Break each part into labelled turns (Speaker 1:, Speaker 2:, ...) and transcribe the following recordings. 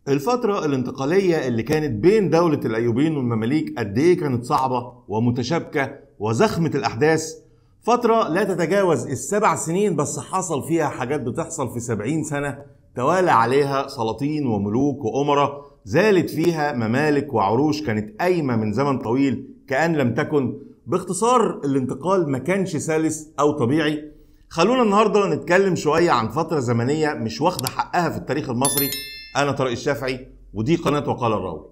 Speaker 1: الفترة الانتقالية اللي كانت بين دولة الأيوبيين والمماليك قد إيه كانت صعبة ومتشابكة وزخمة الأحداث فترة لا تتجاوز السبع سنين بس حصل فيها حاجات بتحصل في سبعين سنة توالى عليها سلاطين وملوك وأمراء زالت فيها ممالك وعروش كانت قايمة من زمن طويل كأن لم تكن باختصار الانتقال ما كانش سلس أو طبيعي خلونا النهارده نتكلم شوية عن فترة زمنية مش واخدة حقها في التاريخ المصري أنا طارق الشافعي ودي قناة وقال الراوي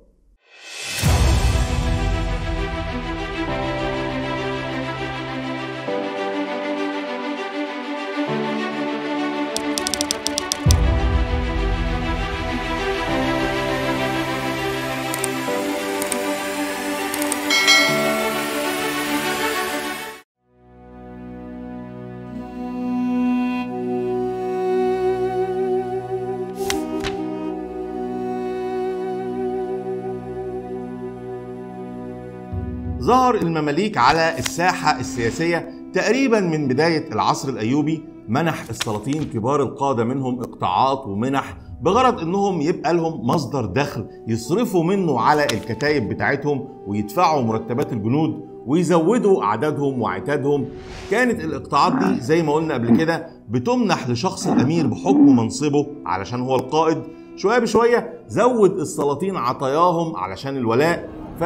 Speaker 1: ظهر المماليك على الساحة السياسية تقريبا من بداية العصر الأيوبي منح السلاطين كبار القادة منهم إقطاعات ومنح بغرض انهم يبقى لهم مصدر دخل يصرفوا منه على الكتائب بتاعتهم ويدفعوا مرتبات الجنود ويزودوا اعدادهم وعتادهم كانت الاقطاعات دي زي ما قلنا قبل كده بتمنح لشخص الامير بحكم منصبه علشان هو القائد شويه بشويه زود السلاطين عطاياهم علشان الولاء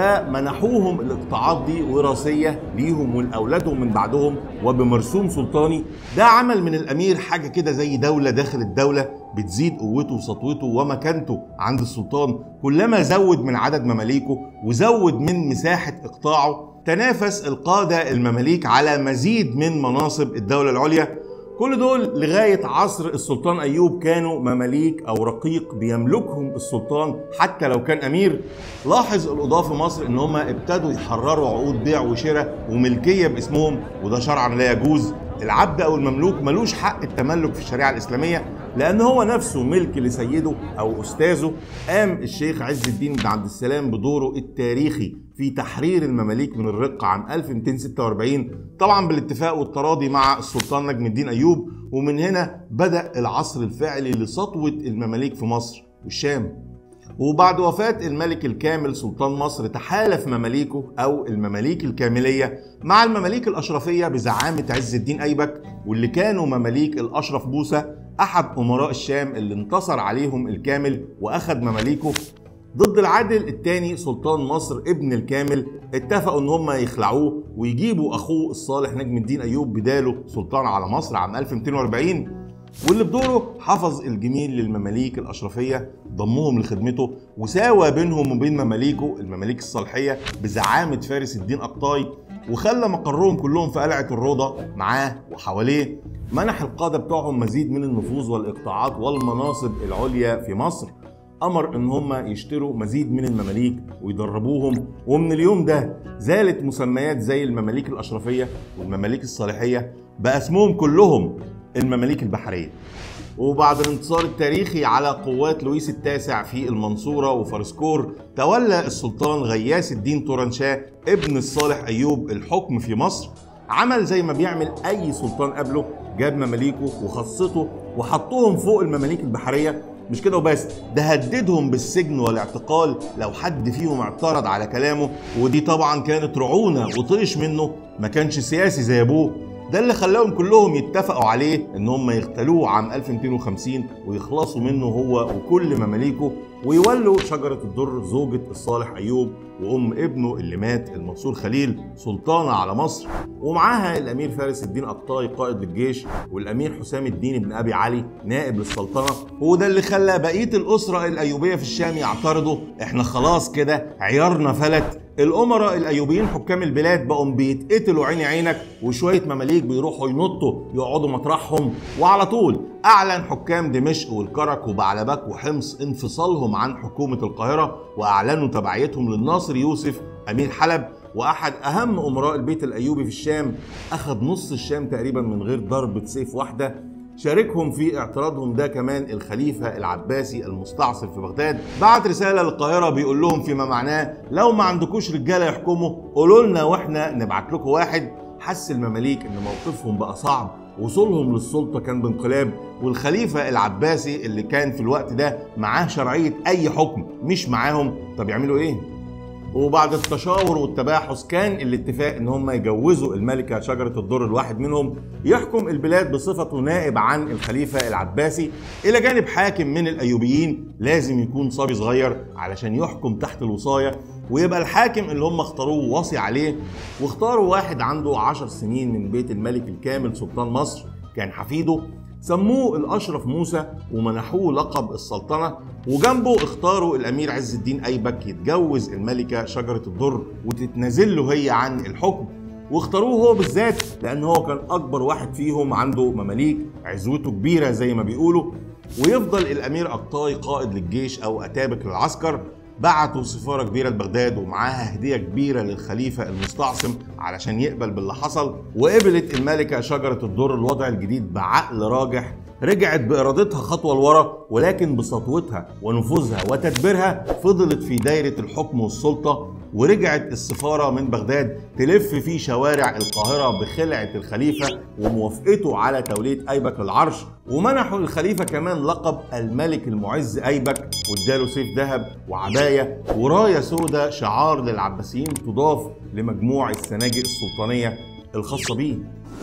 Speaker 1: فمنحوهم الاقطاعات دي وراثيه ليهم ولاولادهم من بعدهم وبمرسوم سلطاني ده عمل من الامير حاجه كده زي دوله داخل الدوله بتزيد قوته وسطوته ومكانته عند السلطان كلما زود من عدد مماليكه وزود من مساحه اقطاعه تنافس القاده المماليك على مزيد من مناصب الدوله العليا كل دول لغاية عصر السلطان أيوب كانوا مماليك أو رقيق بيملكهم السلطان حتى لو كان أمير لاحظ القضاة في مصر إن هم ابتدوا يحرروا عقود بيع وشراء وملكية باسمهم وده شرعا لا يجوز العبد أو المملوك ملوش حق التملك في الشريعة الإسلامية لأن هو نفسه ملك لسيده أو أستاذه قام الشيخ عز الدين بن عبد السلام بدوره التاريخي في تحرير المماليك من الرق عام 1246 طبعا بالاتفاق والتراضي مع السلطان نجم الدين ايوب ومن هنا بدا العصر الفعلي لسطوه المماليك في مصر والشام وبعد وفاة الملك الكامل سلطان مصر تحالف مماليكه أو المماليك الكاملية مع المماليك الأشرفية بزعامة عز الدين أيبك واللي كانوا مماليك الأشرف بوسة أحد أمراء الشام اللي انتصر عليهم الكامل وأخذ مماليكه ضد العادل الثاني سلطان مصر ابن الكامل اتفقوا ان هم يخلعوه ويجيبوا اخوه الصالح نجم الدين ايوب بداله سلطان على مصر عام 1240 واللي بدوره حفظ الجميل للمماليك الاشرفيه ضمهم لخدمته وساوى بينهم وبين مماليكه المماليك الصالحيه بزعامه فارس الدين قطاي وخلى مقرهم كلهم في قلعه الروضه معاه وحواليه منح القاده بتوعهم مزيد من النفوذ والاقطاعات والمناصب العليا في مصر امر ان هم يشتروا مزيد من المماليك ويدربوهم ومن اليوم ده زالت مسميات زي المماليك الاشرفيه والمماليك الصالحيه بقى اسمهم كلهم المماليك البحريه وبعد الانتصار التاريخي على قوات لويس التاسع في المنصورة وفرسكور تولى السلطان غياث الدين تورنشاه ابن الصالح أيوب الحكم في مصر عمل زي ما بيعمل أي سلطان قبله جاب مماليكه وخصته وحطهم فوق المماليك البحرية مش كده وبس ده هددهم بالسجن والاعتقال لو حد فيهم اعترض على كلامه ودي طبعا كانت رعونه وطيش منه ما كانش سياسي زي ابوه ده اللي خلاهم كلهم يتفقوا عليه ان هم يغتالوه عام 1250 ويخلصوا منه هو وكل مماليكه ويولوا شجرة الدر زوجة الصالح أيوب وأم ابنه اللي مات المنصور خليل سلطانة على مصر ومعاها الأمير فارس الدين قطاي قائد للجيش والأمير حسام الدين بن أبي علي نائب للسلطنة وده اللي خلى بقية الأسرة الأيوبية في الشام يعترضوا إحنا خلاص كده عيارنا فلت الأمراء الأيوبيين حكام البلاد بقوا بيتقتلوا عيني عينك وشوية مماليك بيروحوا ينطوا يقعدوا مطرحهم وعلى طول أعلن حكام دمشق والكرك وبعلبك وحمص انفصالهم عن حكومة القاهرة وأعلنوا تبعيتهم للناصر يوسف أمير حلب وأحد أهم أمراء البيت الأيوبي في الشام أخذ نص الشام تقريبا من غير ضربة سيف واحدة شاركهم في اعتراضهم ده كمان الخليفة العباسي المستعصر في بغداد بعت رسالة للقاهرة بيقول لهم فيما معناه لو ما عندكوش رجالة يحكموا قولوا لنا واحنا نبعت لكم واحد حس المماليك ان موقفهم بقى صعب وصولهم للسلطة كان بانقلاب والخليفة العباسي اللي كان في الوقت ده معاه شرعية أي حكم مش معاهم طب يعملوا إيه؟ وبعد التشاور والتباحث كان الاتفاق ان هم يجوزوا الملكه شجره الدر الواحد منهم يحكم البلاد بصفته نائب عن الخليفه العباسي الى جانب حاكم من الايوبيين لازم يكون صبي صغير علشان يحكم تحت الوصايه ويبقى الحاكم اللي هم اختاروه وصي عليه واختاروا واحد عنده عشر سنين من بيت الملك الكامل سلطان مصر كان حفيده سموه الاشرف موسى ومنحوه لقب السلطنه وجنبه اختاروا الامير عز الدين ايبك يتجوز الملكه شجره الدر وتتنازل له هي عن الحكم واختاروه هو بالذات لان هو كان اكبر واحد فيهم عنده مماليك عزوته كبيره زي ما بيقولوا ويفضل الامير قبطاي قائد للجيش او اتابك للعسكر بعتوا سفارة كبيرة لبغداد ومعاها هدية كبيرة للخليفة المستعصم علشان يقبل باللي حصل وقبلت الملكة شجرة الدر الوضع الجديد بعقل راجح رجعت بإرادتها خطوة لورا ولكن بسطوتها ونفوذها وتدبيرها فضلت في دايرة الحكم والسلطة ورجعت السفارة من بغداد تلف في شوارع القاهرة بخلعة الخليفة وموافقته على تولية أيبك للعرش ومنحوا الخليفة كمان لقب الملك المعز أيبك واداله سيف ذهب وعباية وراية سوداء شعار للعباسيين تضاف لمجموع السناجق السلطانية الخاصة بيه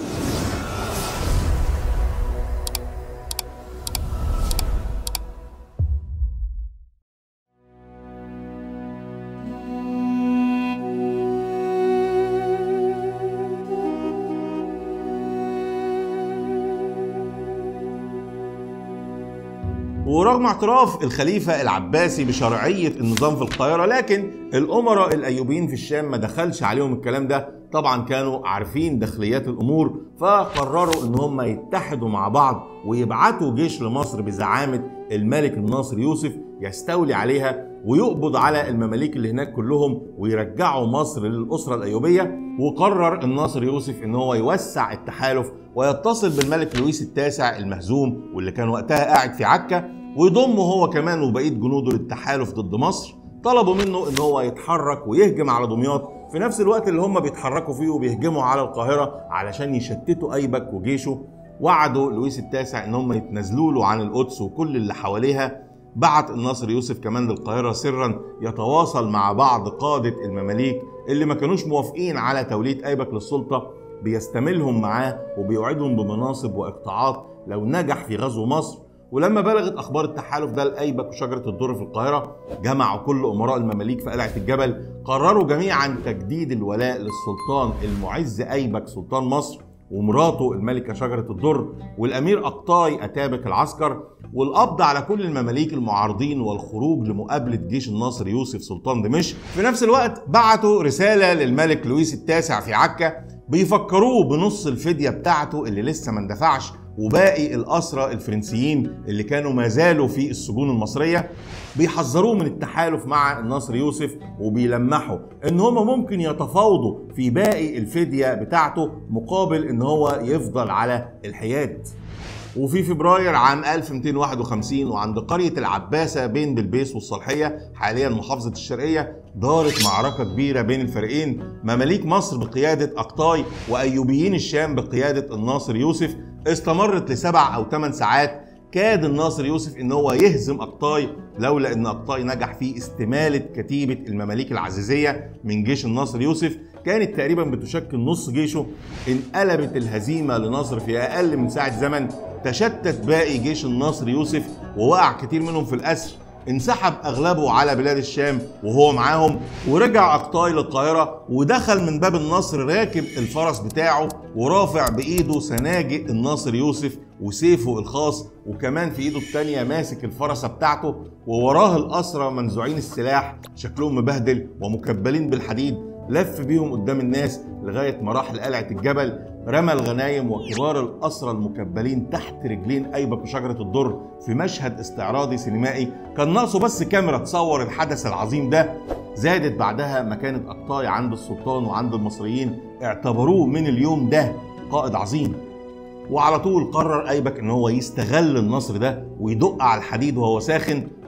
Speaker 1: ورغم اعتراف الخليفة العباسي بشرعية النظام في القاهرة لكن الأمراء الأيوبيين في الشام ما دخلش عليهم الكلام ده طبعا كانوا عارفين داخليات الأمور فقرروا إن هم يتحدوا مع بعض ويبعتوا جيش لمصر بزعامة الملك الناصر يوسف يستولي عليها ويقبض على المماليك اللي هناك كلهم ويرجعوا مصر للأسرة الأيوبية وقرر الناصر يوسف ان هو يوسع التحالف ويتصل بالملك لويس التاسع المهزوم واللي كان وقتها قاعد في عكا ويضمه هو كمان وبقيه جنوده للتحالف ضد مصر طلبوا منه ان هو يتحرك ويهجم على دمياط في نفس الوقت اللي هم بيتحركوا فيه وبيهجموا على القاهره علشان يشتتوا ايبك وجيشه وعدوا لويس التاسع ان هم يتنازلوا له عن القدس وكل اللي حواليها بعت الناصر يوسف كمان للقاهرة سرا يتواصل مع بعض قادة المماليك اللي ما كانوش موافقين على تولية أيبك للسلطة بيستملهم معاه وبيوعدهم بمناصب وإقطاعات لو نجح في غزو مصر ولما بلغت اخبار التحالف ده لايبك وشجره الدر في القاهره جمعوا كل امراء المماليك في قلعه الجبل قرروا جميعا تجديد الولاء للسلطان المعز ايبك سلطان مصر ومراته الملكة شجرة الدر والأمير أقطاي أتابك العسكر والقبض على كل المماليك المعارضين والخروج لمقابلة جيش الناصر يوسف سلطان دمشق في نفس الوقت بعتوا رسالة للملك لويس التاسع في عكا بيفكروه بنص الفدية بتاعته اللي لسه ما اندفعش وباقي الأسرى الفرنسيين اللي كانوا ما زالوا في السجون المصرية بيحذروه من التحالف مع الناصر يوسف وبيلمحوا ان هم ممكن يتفاوضوا في باقي الفدية بتاعته مقابل ان هو يفضل على الحياد وفي فبراير عام 1251 وعند قرية العباسة بين بلبيس والصالحية حاليا محافظة الشرقية دارت معركة كبيرة بين الفريقين مماليك مصر بقيادة أقطاي وأيوبيين الشام بقيادة الناصر يوسف استمرت لسبع أو ثمان ساعات كاد الناصر يوسف ان هو يهزم اقطاي لولا ان اقطاي نجح في استماله كتيبه المماليك العزيزيه من جيش الناصر يوسف كانت تقريبا بتشكل نص جيشه انقلبت الهزيمه لنصر في اقل من ساعه زمن تشتت باقي جيش الناصر يوسف ووقع كتير منهم في الاسر انسحب اغلبه على بلاد الشام وهو معاهم ورجع اقطاي للقاهره ودخل من باب النصر راكب الفرس بتاعه ورافع بايده سناجق الناصر يوسف وسيفه الخاص وكمان في ايده التانية ماسك الفرسة بتاعته ووراه الأسرى منزوعين السلاح شكلهم مبهدل ومكبلين بالحديد لف بيهم قدام الناس لغاية ما راح لقلعة الجبل رمى الغنايم وكبار الأسرى المكبلين تحت رجلين أيبك وشجرة الدر في مشهد استعراضي سينمائي كان ناقصه بس كاميرا تصور الحدث العظيم ده زادت بعدها مكانة أقطاي عند السلطان وعند المصريين اعتبروه من اليوم ده قائد عظيم وعلى طول قرر ايبك ان هو يستغل النصر ده ويدق على الحديد وهو ساخن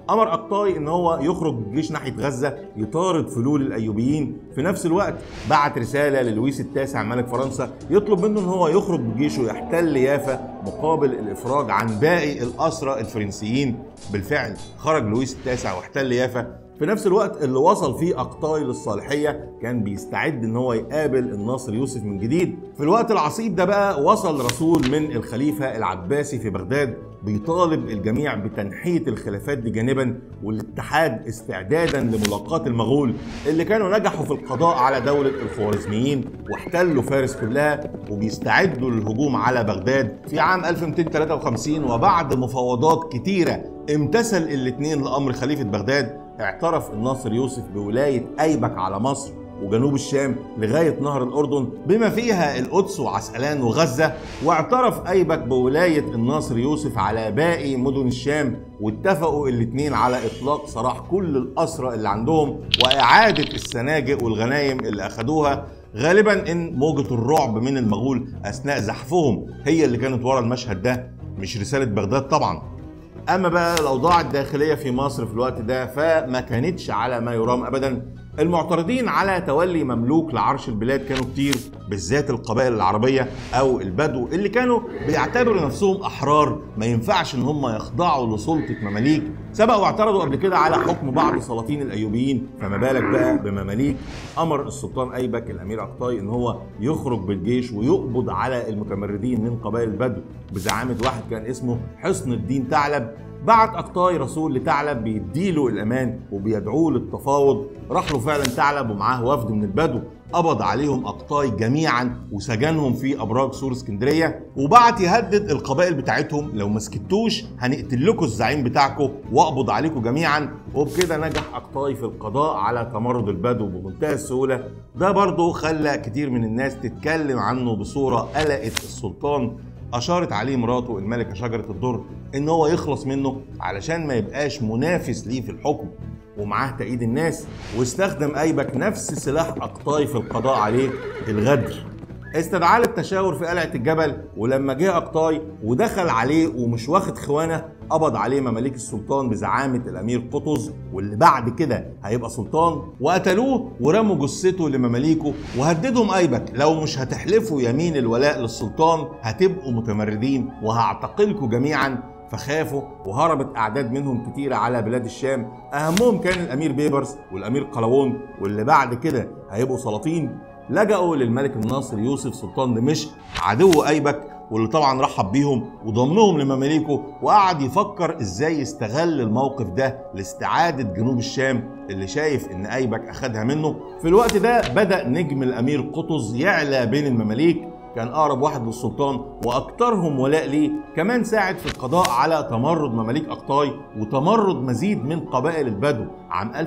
Speaker 1: امر اقطاي ان هو يخرج الجيش ناحيه غزه يطارد فلول الايوبيين في نفس الوقت بعت رساله للويس التاسع ملك فرنسا يطلب منه ان هو يخرج بجيشه يحتل يافا مقابل الافراج عن باقي الاسرى الفرنسيين بالفعل خرج لويس التاسع واحتل يافا في نفس الوقت اللي وصل فيه اقطاي للصالحيه كان بيستعد ان هو يقابل الناصر يوسف من جديد في الوقت العصيب ده بقى وصل رسول من الخليفه العباسي في بغداد بيطالب الجميع بتنحيه الخلافات دي جانبا والاتحاد استعدادا لملاقاه المغول اللي كانوا نجحوا في القضاء على دوله الخوارزميين واحتلوا فارس كلها وبيستعدوا للهجوم على بغداد في عام 1253 وبعد مفاوضات كتيره امتثل الاثنين لامر خليفه بغداد اعترف الناصر يوسف بولايه ايبك على مصر وجنوب الشام لغاية نهر الأردن بما فيها القدس وعسقلان وغزة واعترف أيبك بولاية الناصر يوسف على باقي مدن الشام واتفقوا الاتنين على إطلاق سراح كل الأسرى اللي عندهم وإعادة السناجق والغنايم اللي أخدوها غالبا إن موجة الرعب من المغول أثناء زحفهم هي اللي كانت ورا المشهد ده مش رسالة بغداد طبعا اما بقى الاوضاع الداخليه في مصر في الوقت ده فما كانتش على ما يرام ابدا المعترضين على تولي مملوك لعرش البلاد كانوا كتير بالذات القبائل العربيه او البدو اللي كانوا بيعتبروا نفسهم احرار ما ينفعش ان هم يخضعوا لسلطه مماليك سبقوا واعترضوا قبل كده على حكم بعض سلاطين الايوبيين فما بالك بقى بمماليك امر السلطان ايبك الامير اقطاي ان هو يخرج بالجيش ويقبض على المتمردين من قبائل البدو بزعامه واحد كان اسمه حصن الدين ثعلب بعت أقطاي رسول لثعلب بيديله الأمان وبيدعوه للتفاوض راح له فعلا ثعلب ومعاه وفد من البدو قبض عليهم أقطاي جميعا وسجنهم في أبراج سور اسكندرية وبعت يهدد القبائل بتاعتهم لو ما سكتوش هنقتل لكم الزعيم بتاعكم واقبض عليكم جميعا وبكده نجح أقطاي في القضاء على تمرد البدو بمنتهى السهولة ده برضه خلى كتير من الناس تتكلم عنه بصورة قلقت السلطان اشارت عليه مراته الملكه شجره الدر ان هو يخلص منه علشان ما يبقاش منافس ليه في الحكم ومعاه تأييد الناس واستخدم ايبك نفس سلاح اقطاي في القضاء عليه الغدر استدعاه للتشاور في قلعه الجبل ولما جه اقطاي ودخل عليه ومش واخد خوانه قبض عليه مماليك السلطان بزعامه الامير قطز واللي بعد كده هيبقى سلطان وقتلوه ورموا جثته لمماليكه وهددهم ايبك لو مش هتحلفوا يمين الولاء للسلطان هتبقوا متمردين وهعتقلكم جميعا فخافوا وهربت اعداد منهم كتيره على بلاد الشام اهمهم كان الامير بيبرس والامير قلاوون واللي بعد كده هيبقوا سلاطين لجأوا للملك الناصر يوسف سلطان دمشق عدو ايبك واللي طبعا رحب بيهم وضمهم لمماليكه وقعد يفكر ازاي يستغل الموقف ده لاستعادة جنوب الشام اللي شايف ان ايبك اخدها منه في الوقت ده بدأ نجم الامير قطز يعلى بين المماليك كان اقرب واحد للسلطان واكثرهم ولاء ليه كمان ساعد في القضاء على تمرد مماليك اقطاي وتمرد مزيد من قبائل البدو عام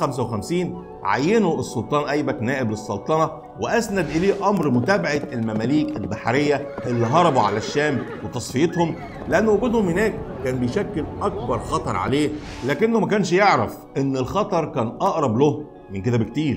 Speaker 1: 1255 عينوا السلطان ايبك نائب للسلطنه واسند اليه امر متابعه المماليك البحريه اللي هربوا على الشام وتصفيتهم لان وجودهم هناك كان بيشكل اكبر خطر عليه لكنه ما كانش يعرف ان الخطر كان اقرب له من كده بكتير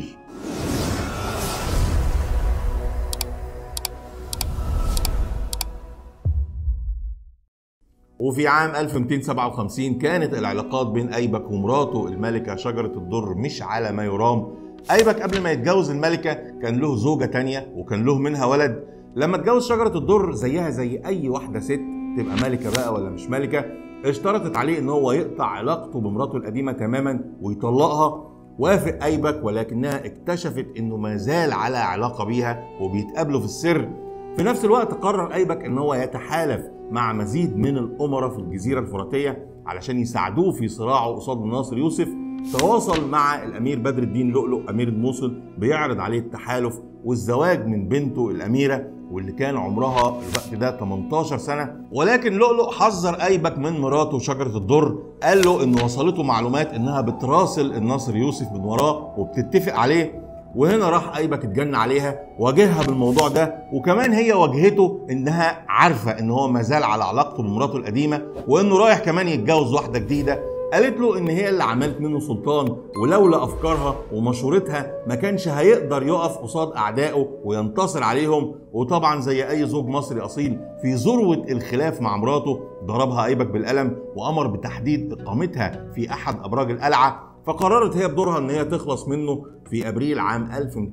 Speaker 1: وفي عام 1257 كانت العلاقات بين ايبك ومراته الملكه شجره الدر مش على ما يرام ايبك قبل ما يتجوز الملكه كان له زوجه تانية وكان له منها ولد لما اتجوز شجره الدر زيها زي اي واحده ست تبقى ملكه بقى ولا مش ملكه اشترطت عليه ان هو يقطع علاقته بمراته القديمه تماما ويطلقها وافق ايبك ولكنها اكتشفت انه ما زال على علاقه بيها وبيتقابلوا في السر في نفس الوقت قرر ايبك ان هو يتحالف مع مزيد من الامراء في الجزيره الفراتيه علشان يساعدوه في صراعه قصاد الناصر يوسف تواصل مع الامير بدر الدين لؤلؤ امير الموصل بيعرض عليه التحالف والزواج من بنته الاميره واللي كان عمرها الوقت ده 18 سنه ولكن لؤلؤ حذر ايبك من مراته شجره الدر قال له ان وصلته معلومات انها بتراسل الناصر يوسف من وراه وبتتفق عليه وهنا راح ايبك اتجن عليها واجهها بالموضوع ده وكمان هي واجهته انها عارفه ان هو ما زال على علاقته بمراته القديمه وانه رايح كمان يتجوز واحده جديده قالت له ان هي اللي عملت منه سلطان ولولا افكارها ومشورتها ما كانش هيقدر يقف قصاد اعدائه وينتصر عليهم وطبعا زي اي زوج مصري اصيل في ذروه الخلاف مع مراته ضربها ايبك بالقلم وامر بتحديد اقامتها في احد ابراج القلعه فقررت هي بدورها ان هي تخلص منه في ابريل عام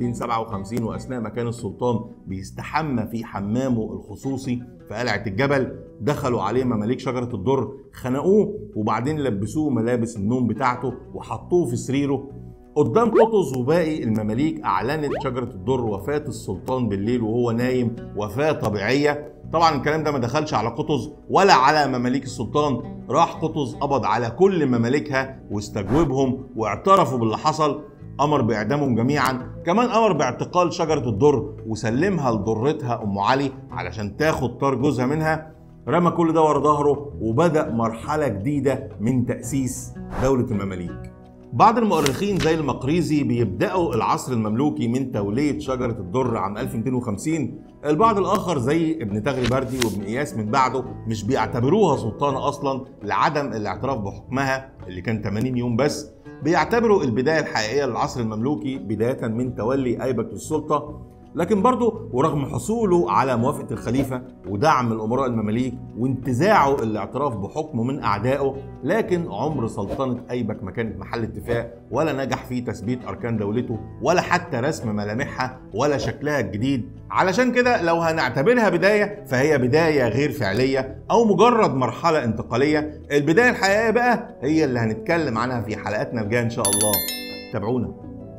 Speaker 1: 1257 واثناء ما كان السلطان بيستحمى في حمامه الخصوصي في قلعه الجبل دخلوا عليه مماليك شجره الدر خنقوه وبعدين لبسوه ملابس النوم بتاعته وحطوه في سريره قدام قطز وباقي المماليك اعلنت شجره الدر وفاه السلطان بالليل وهو نايم وفاه طبيعيه طبعا الكلام ده ما دخلش على قطز ولا على مماليك السلطان راح قطز قبض على كل مماليكها واستجوبهم واعترفوا باللي حصل امر باعدامهم جميعا كمان امر باعتقال شجره الدر وسلمها لضرتها ام علي علشان تاخد طار جوزها منها رمى كل ده ورا ظهره وبدا مرحله جديده من تاسيس دوله المماليك بعض المؤرخين زي المقريزي بيبداوا العصر المملوكي من توليه شجره الدر عام 1250 البعض الاخر زي ابن تغري بردي وابن اياس من بعده مش بيعتبروها سلطانه اصلا لعدم الاعتراف بحكمها اللي كان 80 يوم بس بيعتبروا البدايه الحقيقيه للعصر المملوكي بدايه من تولي ايبك للسلطه لكن برضه ورغم حصوله على موافقه الخليفه ودعم الامراء المماليك وانتزاعه الاعتراف بحكمه من اعدائه لكن عمر سلطنه ايبك ما كانت محل اتفاق ولا نجح في تثبيت اركان دولته ولا حتى رسم ملامحها ولا شكلها الجديد علشان كده لو هنعتبرها بدايه فهي بدايه غير فعليه او مجرد مرحله انتقاليه البدايه الحقيقيه بقى هي اللي هنتكلم عنها في حلقاتنا الجايه ان شاء الله تابعونا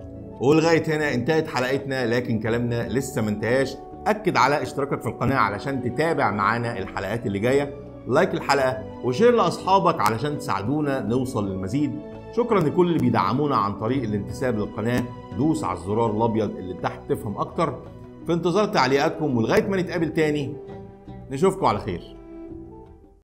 Speaker 1: ولغايه هنا انتهت حلقتنا لكن كلامنا لسه ما انتهاش اكد على اشتراكك في القناه علشان تتابع معانا الحلقات اللي جايه لايك الحلقه وشير لاصحابك علشان تساعدونا نوصل للمزيد شكرا لكل اللي بيدعمونا عن طريق الانتساب للقناه دوس على الزرار الابيض اللي تحت تفهم اكتر في انتظار تعليقاتكم ولغايه ما نتقابل تاني نشوفكم على خير